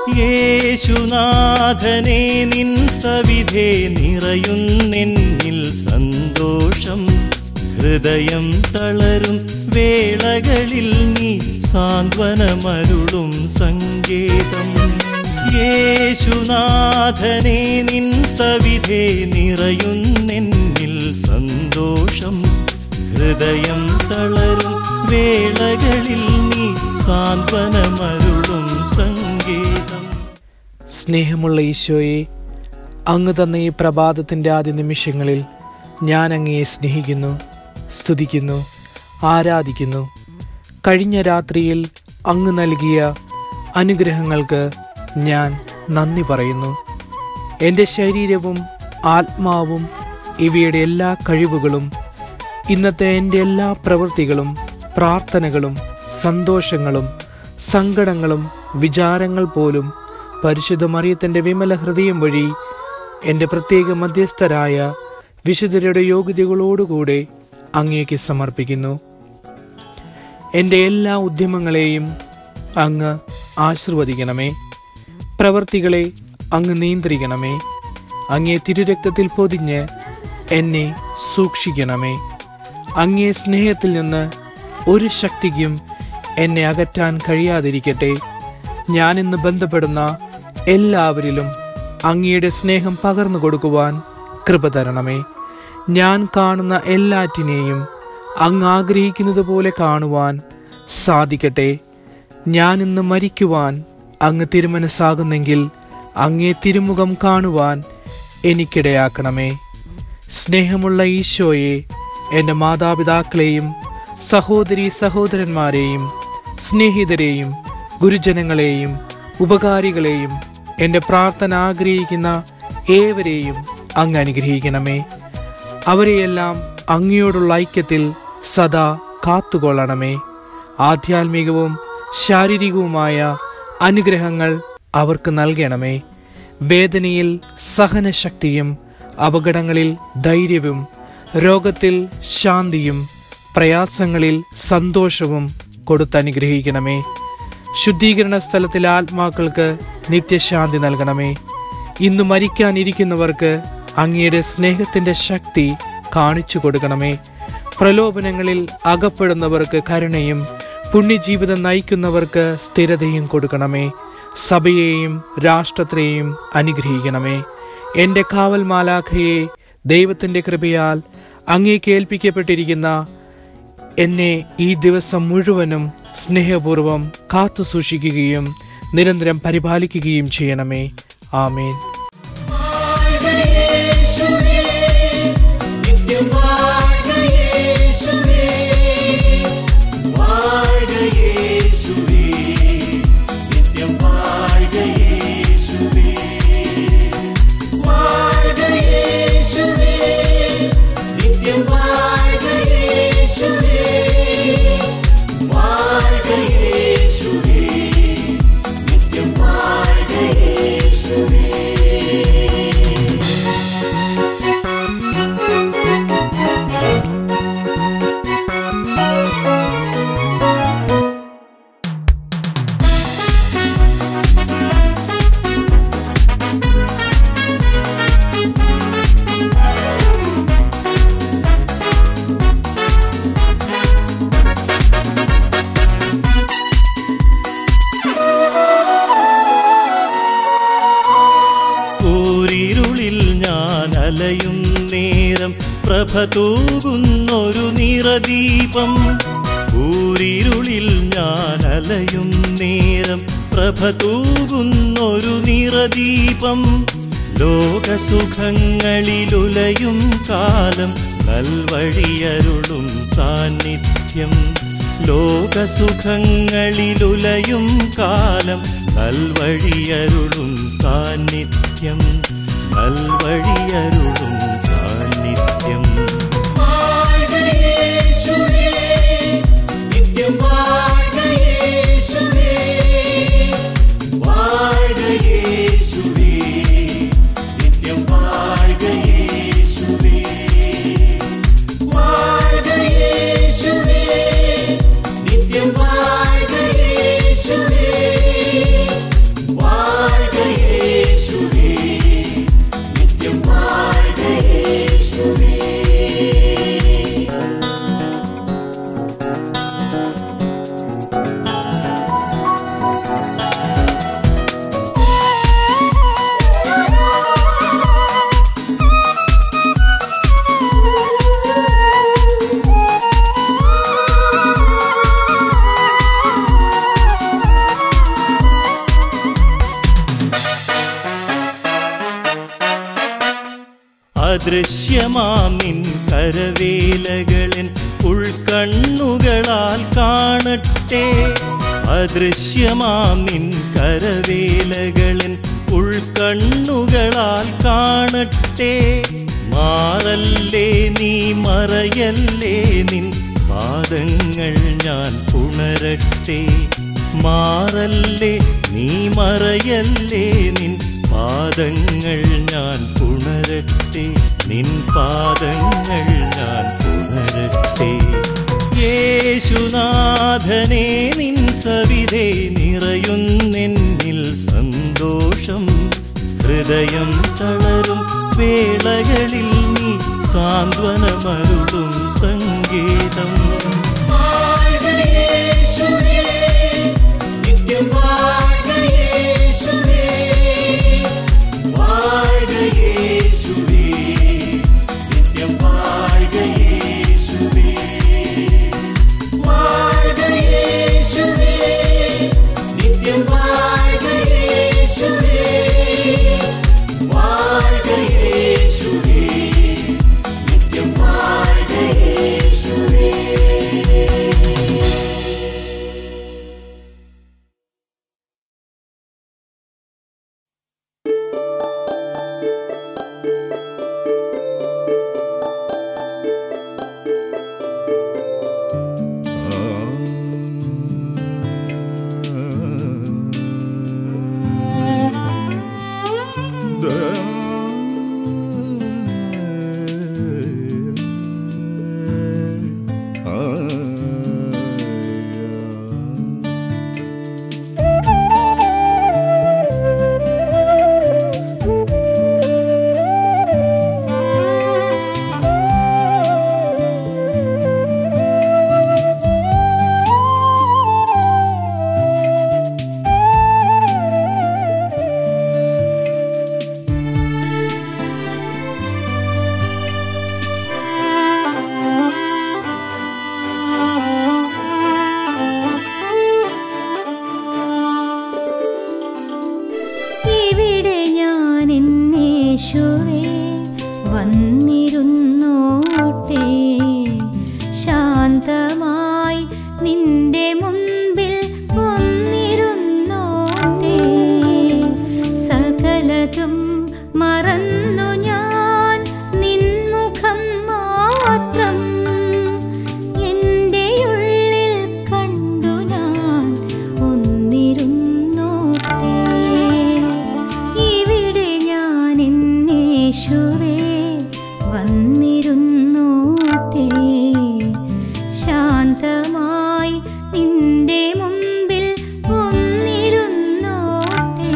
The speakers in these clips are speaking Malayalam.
യേശുനാഥനെ നിൻ സവിധേ നിറയുന്നെന്നിൽ സന്തോഷം ഹൃദയം തളരും വേളകളിൽ നീ സാന്ത്വനമരുളും സങ്കേതം യേശുനാഥനെ നിൻ സവിധേ നിറയുന്നെന്നിൽ സന്തോഷം ഹൃദയം തളരും വേളകളിൽ നീ സാന്ത്വനമരുളും സംഗീതം സ്നേഹമുള്ള ഈശോയെ അങ്ങ് തന്ന ഈ പ്രഭാതത്തിൻ്റെ ആദ്യ നിമിഷങ്ങളിൽ ഞാൻ അങ്ങയെ സ്നേഹിക്കുന്നു സ്തുതിക്കുന്നു ആരാധിക്കുന്നു കഴിഞ്ഞ രാത്രിയിൽ അങ്ങ് നൽകിയ അനുഗ്രഹങ്ങൾക്ക് ഞാൻ നന്ദി പറയുന്നു എൻ്റെ ശരീരവും ആത്മാവും ഇവയുടെ എല്ലാ കഴിവുകളും ഇന്നത്തെ എൻ്റെ എല്ലാ പ്രവൃത്തികളും പ്രാർത്ഥനകളും സന്തോഷങ്ങളും സങ്കടങ്ങളും വിചാരങ്ങൾ പോലും പരിശുദ്ധ മറിയത്തിൻ്റെ വിമല ഹൃദയം വഴി എൻ്റെ പ്രത്യേക മധ്യസ്ഥരായ വിശുദ്ധരുടെ യോഗ്യതകളോടുകൂടെ അങ്ങേക്ക് സമർപ്പിക്കുന്നു എൻ്റെ എല്ലാ ഉദ്യമങ്ങളെയും അങ്ങ് ആശീർവദിക്കണമേ പ്രവർത്തികളെ അങ്ങ് നിയന്ത്രിക്കണമേ അങ്ങേ തിരുരക്തത്തിൽ പൊതിഞ്ഞ് എന്നെ സൂക്ഷിക്കണമേ അങ്ങേ സ്നേഹത്തിൽ നിന്ന് ഒരു ശക്തിക്കും എന്നെ അകറ്റാൻ കഴിയാതിരിക്കട്ടെ ഞാനിന്ന് ബന്ധപ്പെടുന്ന എല്ലാവരിലും അങ്ങയുടെ സ്നേഹം പകർന്നു കൊടുക്കുവാൻ കൃപ തരണമേ ഞാൻ കാണുന്ന എല്ലാറ്റിനെയും അങ്ങ് ആഗ്രഹിക്കുന്നത് പോലെ കാണുവാൻ സാധിക്കട്ടെ ഞാൻ ഇന്ന് മരിക്കുവാൻ അങ്ങ് തിരുമനസ്സാകുന്നെങ്കിൽ അങ്ങേ തിരുമുഖം കാണുവാൻ എനിക്കിടയാക്കണമേ സ്നേഹമുള്ള ഈശോയെ എൻ്റെ മാതാപിതാക്കളെയും സഹോദരി സഹോദരന്മാരെയും സ്നേഹിതരെയും ഗുരുജനങ്ങളെയും ഉപകാരികളെയും എൻ്റെ പ്രാർത്ഥന ആഗ്രഹിക്കുന്ന ഏവരെയും അങ്ങ് അനുഗ്രഹിക്കണമേ അവരെയെല്ലാം അങ്ങയോടുള്ള ഐക്യത്തിൽ സദാ കാത്തുകൊള്ളണമേ ആധ്യാത്മികവും ശാരീരികവുമായ അനുഗ്രഹങ്ങൾ അവർക്ക് നൽകണമേ വേദനയിൽ സഹനശക്തിയും അപകടങ്ങളിൽ ധൈര്യവും രോഗത്തിൽ ശാന്തിയും പ്രയാസങ്ങളിൽ സന്തോഷവും കൊടുത്തനുഗ്രഹിക്കണമേ ശുദ്ധീകരണ സ്ഥലത്തിലെ ആത്മാക്കൾക്ക് നിത്യശാന്തി നൽകണമേ ഇന്ന് മരിക്കാനിരിക്കുന്നവർക്ക് അങ്ങയുടെ സ്നേഹത്തിന്റെ ശക്തി കാണിച്ചു കൊടുക്കണമേ പ്രലോഭനങ്ങളിൽ അകപ്പെടുന്നവർക്ക് കരുണയും പുണ്യജീവിതം നയിക്കുന്നവർക്ക് സ്ഥിരതയും കൊടുക്കണമേ സഭയെയും രാഷ്ട്രത്തെയും അനുഗ്രഹിക്കണമേ എൻ്റെ കാവൽ മാലാഖയെ ദൈവത്തിൻ്റെ കൃപയാൽ അങ്ങേക്ക് ഏൽപ്പിക്കപ്പെട്ടിരിക്കുന്ന എന്നെ ഈ ദിവസം മുഴുവനും സ്നേഹപൂർവം കാത്തു സൂക്ഷിക്കുകയും നിരന്തരം പരിപാലിക്കുകയും ചെയ്യണമേ ആമേൻ കൂരിരുളിൽ ഞാൻ അലയും നേരം പ്രഭ തൂകുന്നൊരു നിറദീപം കൂരിരുളിൽ ഞാൻ അലയും നേരം പ്രഭ തൂകുന്നൊരു നിറദീപം ലോകസുഖങ്ങളിലുലയും കാലം നൽവഴിയരുളും സാന്നിധ്യം ലോകസുഖങ്ങളിലുലയും കാലം നൽവഴിയരുളും സാന്നിധ്യം നൽവഴിയരുളും സാന്നിധ്യം നിത്യം വാഴ്ക യേശുവേ അദൃശ്യമാം നിൻ കരവേലകളിൻ ഉൾക്കണ്ണുകളാൽ കാണട്ടെ അദൃശ്യമാം നിൻ കരവേലകളിൻ ഉൾക്കണ്ണുകളാൽ കാണട്ടെ മാറല്ലേ നീ മറയല്ലേ നിൻ പാദങ്ങൾ ഞാൻ പുണരട്ടെ മാറല്ലേ നീ മറയല്ലേ നിൻ പാദങ്ങൾ ഞാൻ പുണരട്ടെ നിൻ പാദങ്ങൾ ഞാൻ പുണരട്ടെ യേശുനാഥനെ നിൻ സവിധേ നിറയുന്നെന്നിൽ സന്തോഷം ഹൃദയം തളരും വേളകളിൽ നീ സാന്ത്വനമരുളും സംഗീതം ഇവിടെ ഞാൻ എന്നേശുവേ വന്നിരുന്നോട്ടെ ശാന്തമായി നിന്റെ മുൻപിൽ വന്നിരുന്നോട്ടെ സകലതും മറന്നു ഞാൻ നിൻമുഖം മാത്രം എൻ്റെ ഉള്ളിൽ കണ്ടു ഞാൻ ഒന്നിരുന്നോട്ടെ ഇവിടെ ഞാൻ എന്നേശുവേ വന്നിരുന്നോട്ടെ ശാന്തമായി നിന്റെ മുൻപിൽ ഒന്നിരുന്നോട്ടെ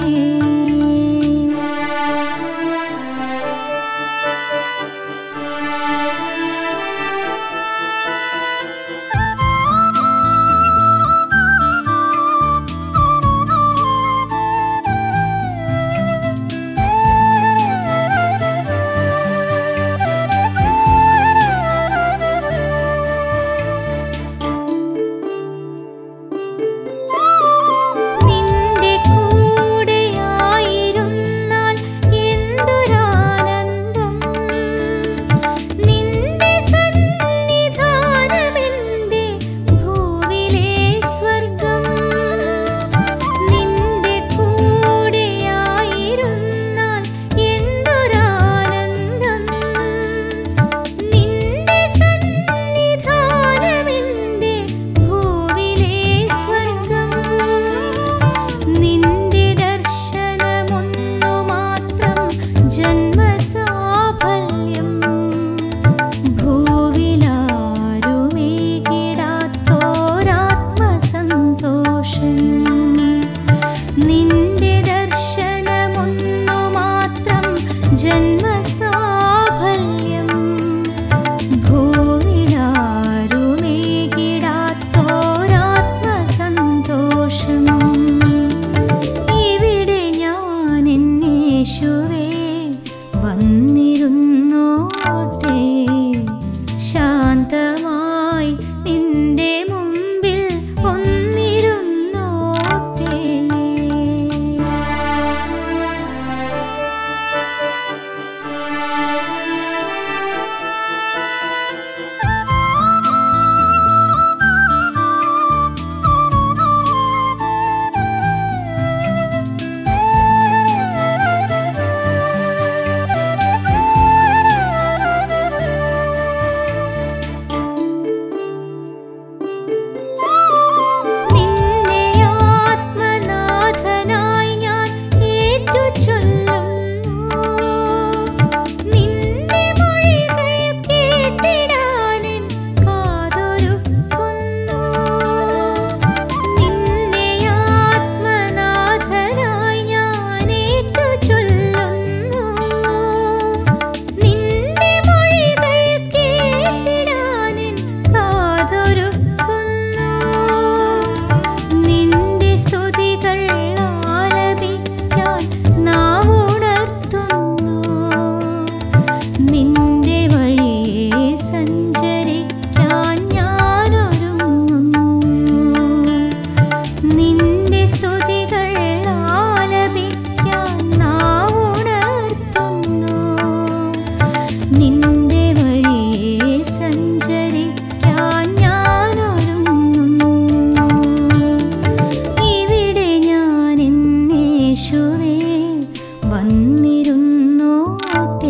വന്നിരുന്നോട്ടെ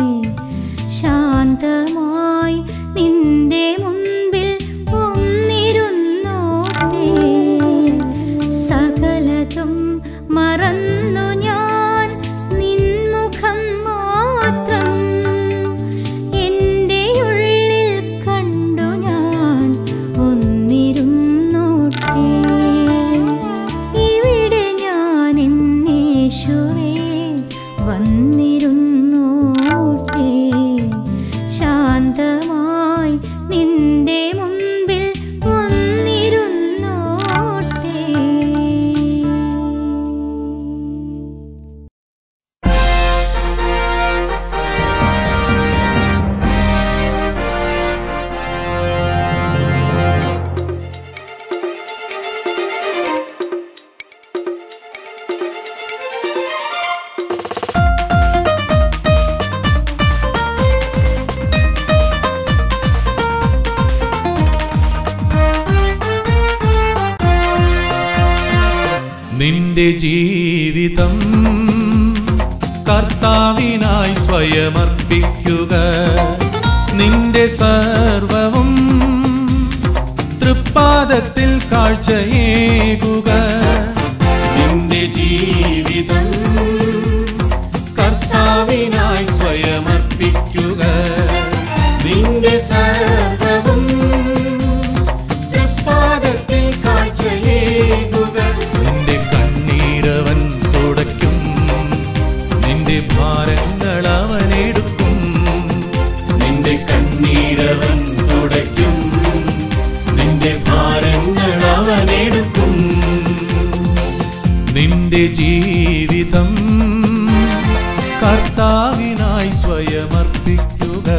ശാന്തമായി നിന്റെ മുൻപിൽ ഒന്നിരുന്നോട്ടെ സകലതും മറന്നു ഞാൻ നിൻമുഖം മാത്രം എൻ്റെ ഉള്ളിൽ കണ്ടു ഞാൻ ഒന്നിരുന്നോട്ടെ ഇവിടെ ഞാൻ എന്നേശുവേ വന്നിരുന്നോട്ടെ ശാന്തമായി നിന്റെ മുൻപിൽ വന്നിരുന്നോട്ടെ നിന്റെ ജീവിതം കർത്താവിനായി സ്വയമർപ്പിക്കുക നിന്റെ സർവവും തൃപ്പാദത്തിൽ കാഴ്ചയേകുക നിന്റെ ജീവിതം കർത്താവിനായി സ്വയമർപ്പിക്കുക നിന്റെ സർവവും തൃപ്പാദത്തിൽ കാഴ്ചയേകുക നിന്റെ കണ്ണീരവൻ തുടയ്ക്കും നിന്റെ ഭാരങ്ങൾ അവൻ എടുക്കും നിന്റെ കണ്ണീരവൻ തുടയ്ക്കും നിന്റെ ഭാരങ്ങൾ അവൻ എടുക്കും നിന്റെ ജീവിതം കർത്താവിനായി സ്വയമർപ്പിക്കുക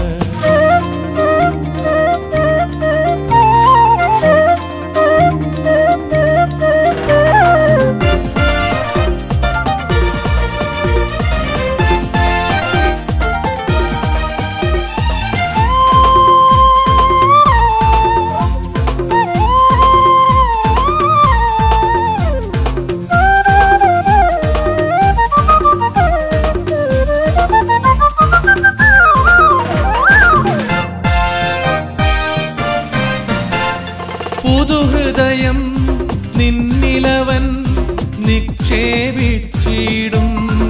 പുതുഹൃദയം നിന്നിലവൻ നിക്ഷേപിച്ചിടും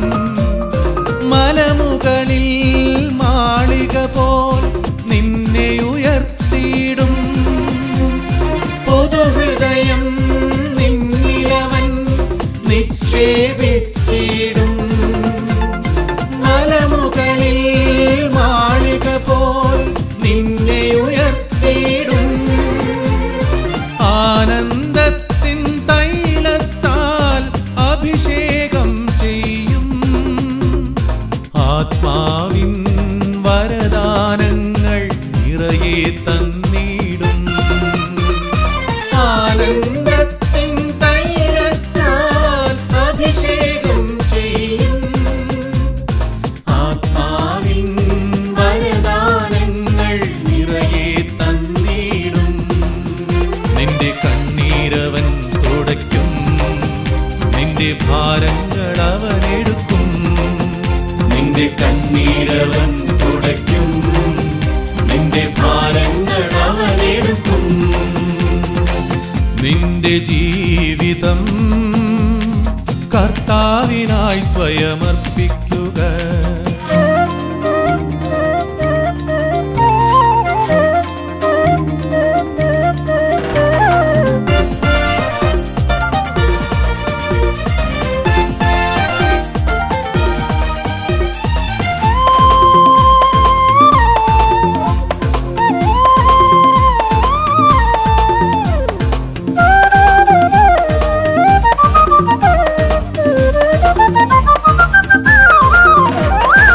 മലമുകളിൽ മാളിക പോൽ നിന്നെ ഉയർത്തിയിടും പുതുഹൃദയം നിന്നിലവൻ നിക്ഷേപിച്ചിടും മലമുകളിൽ മാളിക പോൽ നിന്നെ ഉയർത്തിയിടും ആനന്ദത്തിൻ തൈലത്താൽ അഭിഷേകം ചെയ്യും ആത്മാവിൻ വരദാനങ്ങൾ നിറയെ തന്നിടും ആനന്ദത്തിൻ തൈലത്താൽ അഭിഷേകം ചെയ്യും ആത്മാവിൻ വരദാനങ്ങൾ നിറയെ തന്നിടും നിന്റെ കണ്ണീരവൻ തുടയ്ക്കും നിന്റെ ഭാരങ്ങൾ അവൻ എടുക്കും നിന്റെ കണ്ണീരവൻ തുടയ്ക്കും നിന്റെ ഭാരങ്ങൾ അവൻ എടുക്കും നിന്റെ ജീവിതം കർത്താവിനായി സ്വയമർപ്പിക്കുക Thank you.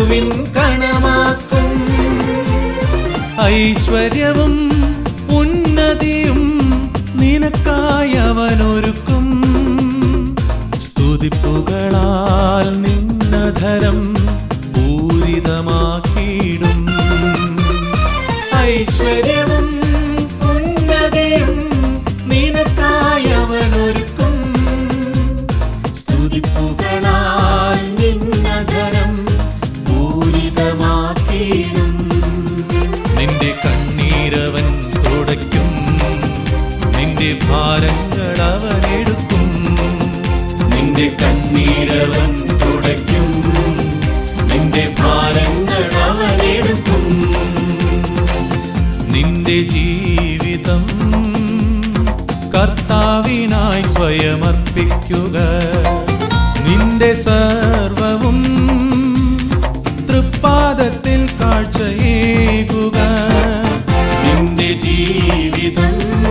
ക്രിസ്തുവിൻ കണമാക്കും ഐശ്വര്യവും ഉന്നതിയും നിനക്കായി അവനൊരുക്കും സ്തുതിപ്പുകളാൽ നിന്നധരം പൂരിതമാക്കിയിടും ഐശ്വര്യവും ഉന്നതിയും നിനക്കായി അവനൊരുക്കും സ്തുതിപ്പുകളാൽ നിന്നധരം പൂരിതമാക്കിയിടും നിന്റെ കണ്ണീരവൻ തുടയ്ക്കും നിന്റെ ഭാരങ്ങൾ അവൻ എടുക്കും നിന്റെ കണ്ണീരവൻ തുടയ്ക്കും നിന്റെ ഭാരങ്ങൾ അവൻ എടുക്കും നിന്റെ ജീവിതം കർത്താവിനായി സ്വയമർപ്പിക്കുക നിന്റെ സർവവും തൃപ്പാദത്തിൽ കാഴ്ചയേകുക നിന്റെ ജീവിതം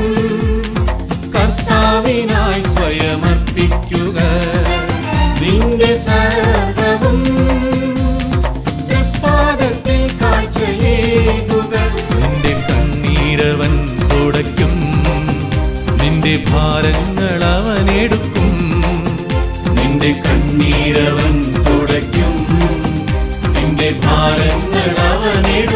കർത്താവിനായി സ്വയമർപ്പിക്കുക നിന്റെ സർവവും തൃപ്പാദത്തിൽ കാഴ്ചയേകുക നിന്റെ കണ്ണീരവൻ തുടയ്ക്കും നിന്റെ ഭാരങ്ങൾ അവൻ എടുക്കും നിന്റെ കണ്ണീരവൻ തുടയ്ക്കും നിന്റെ ഭാരങ്ങൾ അവൻ എടുക്കും